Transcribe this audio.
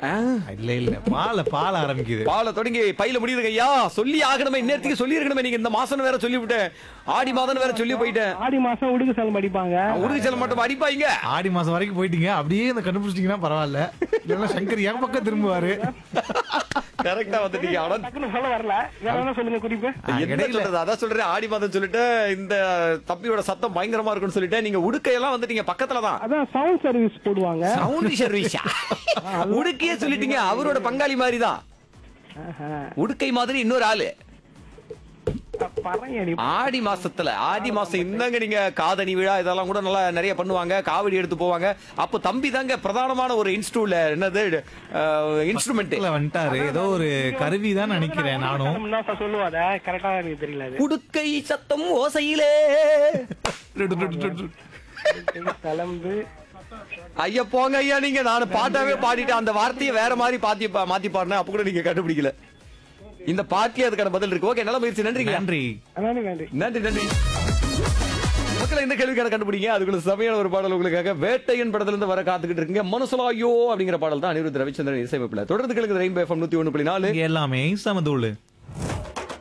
ஆ, இல்ல இல்ல பால பால ஆரம்பிக்குது பால தொடங்கி பையில முடியுது ஐயா சொல்லி ஆகணுமே இந்நேரத்துக்கு சொல்லி இருக்கணுமே நீங்க இந்த மாசம் வேற சொல்லி விட்டேன் ஆடி மாதம் வேற சொல்லி போயிட்டேன் ஆடி மாசம் உடுக்கு சலம் அடிப்பாங்க உருகு செல்ல மட்டும் அடிப்பாங்க ஆடி மாசம் வரைக்கும் போயிட்டீங்க அப்படியே இந்த கண்டுபிடிச்சிட்டீங்கன்னா பரவாயில்ல இல்லைன்னா சங்கர் என் பக்கம் திரும்புவாரு கரெக்டா வந்துட்டீங்க ஆனா டக்குன்னு சொல்ல வரல வேற என்ன சொல்லுங்க குறிப்பு ஆ, என்ன இடையில சொல்றது அதான் சொல்றேன் ஆடி மாதம் சொல்லிட்டு இந்த தம்பியோட சத்தம் பயங்கரமா இருக்கும்னு சொல்லிட்டு நீங்க உடுக்கையெல்லாம் வந்துட்டீங்க பக்கத்துல தான் அதான் சவுண்ட் சர்வீஸ் போடுவாங்க சவுண்ட் சர்வீஸா உடுக்கையே சொல்லிட்டீங்க அவரோட பங்காளி மாதிரி தான் ஆஹா. உடுக்கை மாதிரி இன்னொரு ஆளு பறையடி ஆடி மாசத்துல ஆடி மாசம் இந்தாங்க நீங்க காதணி விழா இதெல்லாம் கூட நல்லா நிறைய பண்ணுவாங்க காவடி எடுத்து போவாங்க அப்போ தம்பி தாங்க பிரதானமான ஒரு இன்ஸ்டூல என்னது இன்ஸ்ட்ருமெண்ட் பக்கத்துல வந்துட்டாரு ஏதோ ஒரு கருவி தான் நினைக்கிறேன் நானும் என்ன சார் சொல்லுவாத கரெக்டா எனக்கு தெரியல அது உடுக்கை சத்தம் ஓசையிலே கலந்து ஐயா போங்க ஐயா நீங்க நான் பாட்டாவே பாடிட்டேன் அந்த வார்த்தையை வேற மாதிரி பாத்தி மாத்தி பாடினேன் அப்ப கூட நீங்க கண்டுபிடிக்கல இந்த பாட்டிலே அதுக்கான பதில் இருக்கு ஓகே நல்ல முயற்சி நன்றிங்க நன்றி அதானே நன்றி நன்றி நன்றி மக்கள் இந்த கேள்விக்கான கண்டுபிடிங்க அதுக்குள்ள சமையான ஒரு பாடல் உங்களுக்காக வேட்டையன் படத்துல இருந்து வர காத்துக்கிட்டு இருக்கீங்க மனசுலாயோ அப்படிங்கிற பாடல் தான் அனிருத் ரவிச்சந்திரன் இசையமைப்புல தொடர்ந்து கேளுங்க ரெயின்போ எஃப்எம் நூத்தி ஒண்ணு புள்ளி நாலு இங்க எல்லாமே சமதூளு